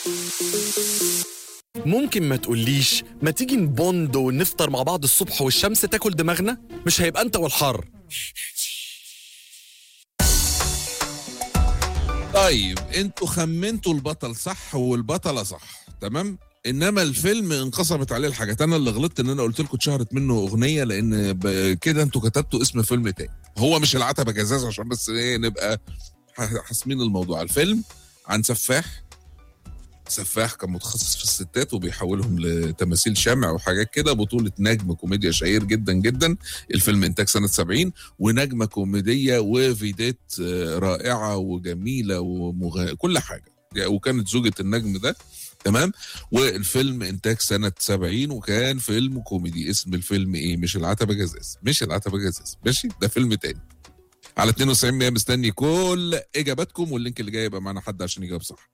ممكن ما تقوليش ما تيجي نبوند ونفطر مع بعض الصبح والشمس تاكل دماغنا مش هيبقى انت والحر طيب انتوا خمنتوا البطل صح والبطله صح تمام انما الفيلم انقسمت عليه الحاجات انا اللي غلطت ان انا قلت لكم اتشهرت منه اغنيه لان ب- كده انتوا كتبتوا اسم فيلم تاني هو مش العتبه جزاز عشان بس ايه نبقى ح- حاسمين الموضوع الفيلم عن سفاح سفاح كان متخصص في الستات وبيحولهم لتماثيل شمع وحاجات كده بطولة نجم كوميديا شهير جدا جدا الفيلم انتاج سنة 70 ونجمة كوميدية وفيدات آه، رائعة وجميلة ومغ... كل حاجة يعني وكانت زوجة النجم ده تمام والفيلم انتاج سنة 70 وكان فيلم كوميدي اسم الفيلم ايه مش العتبة جزاز مش العتبة جزاز ماشي ده فيلم تاني على 92 مستني كل اجاباتكم واللينك اللي جاي يبقى معانا حد عشان يجاوب صح